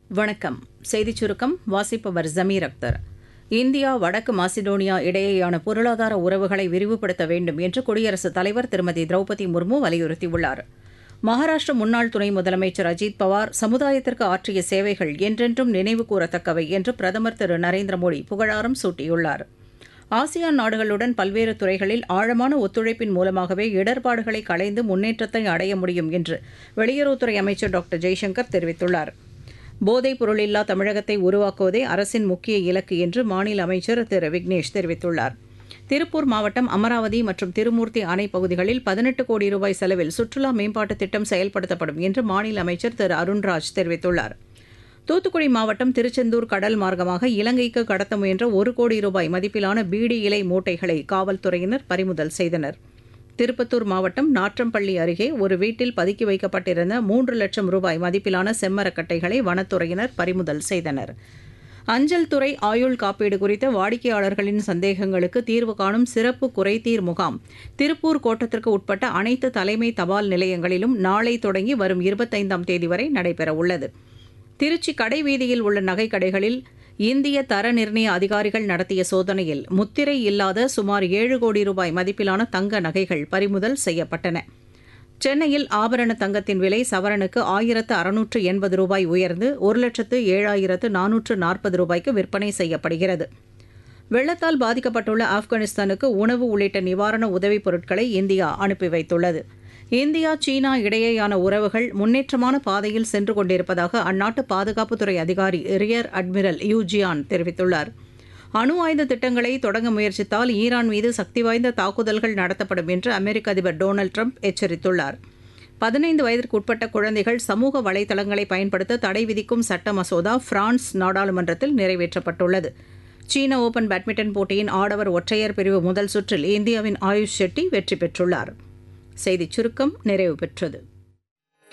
வணக்கம் செய்திச் சுருக்கம் வாசிப்பவர் ஜமீர் அக்தர் இந்தியா வடக்கு மாசிடோனியா இடையேயான பொருளாதார உறவுகளை விரிவுபடுத்த வேண்டும் என்று குடியரசுத் தலைவர் திருமதி திரௌபதி முர்மு வலியுறுத்தியுள்ளார் மகாராஷ்டிர முன்னாள் துணை முதலமைச்சர் அஜித் பவார் சமுதாயத்திற்கு ஆற்றிய சேவைகள் என்றென்றும் நினைவு கூறத்தக்கவை என்று பிரதமர் திரு நரேந்திர மோடி புகழாரம் சூட்டியுள்ளார் ஆசியான் நாடுகளுடன் பல்வேறு துறைகளில் ஆழமான ஒத்துழைப்பின் மூலமாகவே இடர்பாடுகளை களைந்து முன்னேற்றத்தை அடைய முடியும் என்று வெளியுறவுத்துறை அமைச்சர் டாக்டர் ஜெய்சங்கர் தெரிவித்துள்ளார் போதைப் பொருளில்லா தமிழகத்தை உருவாக்குவதே அரசின் முக்கிய இலக்கு என்று மாநில அமைச்சர் திரு விக்னேஷ் தெரிவித்துள்ளார் திருப்பூர் மாவட்டம் அமராவதி மற்றும் திருமூர்த்தி அணை பகுதிகளில் பதினெட்டு கோடி ரூபாய் செலவில் சுற்றுலா மேம்பாட்டுத் திட்டம் செயல்படுத்தப்படும் என்று மாநில அமைச்சர் திரு அருண்ராஜ் தெரிவித்துள்ளார் தூத்துக்குடி மாவட்டம் திருச்செந்தூர் கடல் மார்க்கமாக இலங்கைக்கு கடத்த முயன்ற ஒரு கோடி ரூபாய் மதிப்பிலான பீடி இலை மூட்டைகளை காவல்துறையினர் பறிமுதல் செய்தனர் திருப்பத்தூர் மாவட்டம் நாற்றம்பள்ளி அருகே ஒரு வீட்டில் பதுக்கி வைக்கப்பட்டிருந்த மூன்று லட்சம் ரூபாய் மதிப்பிலான செம்மரக்கட்டைகளை வனத்துறையினர் பறிமுதல் செய்தனர் அஞ்சல் துறை ஆயுள் காப்பீடு குறித்த வாடிக்கையாளர்களின் சந்தேகங்களுக்கு தீர்வு காணும் சிறப்பு குறைதீர் முகாம் திருப்பூர் கோட்டத்திற்கு உட்பட்ட அனைத்து தலைமை தபால் நிலையங்களிலும் நாளை தொடங்கி வரும் இருபத்தைந்தாம் தேதி வரை நடைபெறவுள்ளது திருச்சி கடைவீதியில் உள்ள நகைக்கடைகளில் இந்திய தர நிர்ணய அதிகாரிகள் நடத்திய சோதனையில் முத்திரை இல்லாத சுமார் ஏழு கோடி ரூபாய் மதிப்பிலான தங்க நகைகள் பறிமுதல் செய்யப்பட்டன சென்னையில் ஆபரண தங்கத்தின் விலை சவரனுக்கு ஆயிரத்து அறுநூற்று எண்பது ரூபாய் உயர்ந்து ஒரு லட்சத்து ஏழாயிரத்து நானூற்று நாற்பது ரூபாய்க்கு விற்பனை செய்யப்படுகிறது வெள்ளத்தால் பாதிக்கப்பட்டுள்ள ஆப்கானிஸ்தானுக்கு உணவு உள்ளிட்ட நிவாரண உதவிப் பொருட்களை இந்தியா அனுப்பி வைத்துள்ளது இந்தியா சீனா இடையேயான உறவுகள் முன்னேற்றமான பாதையில் சென்று கொண்டிருப்பதாக அந்நாட்டு பாதுகாப்புத்துறை அதிகாரி ரியர் அட்மிரல் யூஜியான் தெரிவித்துள்ளார் அணு ஆயுத திட்டங்களை தொடங்க முயற்சித்தால் ஈரான் மீது சக்தி வாய்ந்த தாக்குதல்கள் நடத்தப்படும் என்று அமெரிக்க அதிபர் டொனால்டு ட்ரம்ப் எச்சரித்துள்ளார் பதினைந்து வயதிற்கு உட்பட்ட குழந்தைகள் சமூக வலைதளங்களை பயன்படுத்த தடை விதிக்கும் சட்ட மசோதா பிரான்ஸ் நாடாளுமன்றத்தில் நிறைவேற்றப்பட்டுள்ளது சீன ஓபன் பேட்மிண்டன் போட்டியின் ஆடவர் ஒற்றையர் பிரிவு முதல் சுற்றில் இந்தியாவின் ஆயுஷ் ஷெட்டி வெற்றி பெற்றுள்ளார் செய்திச் சுருக்கம் நிறைவு பெற்றது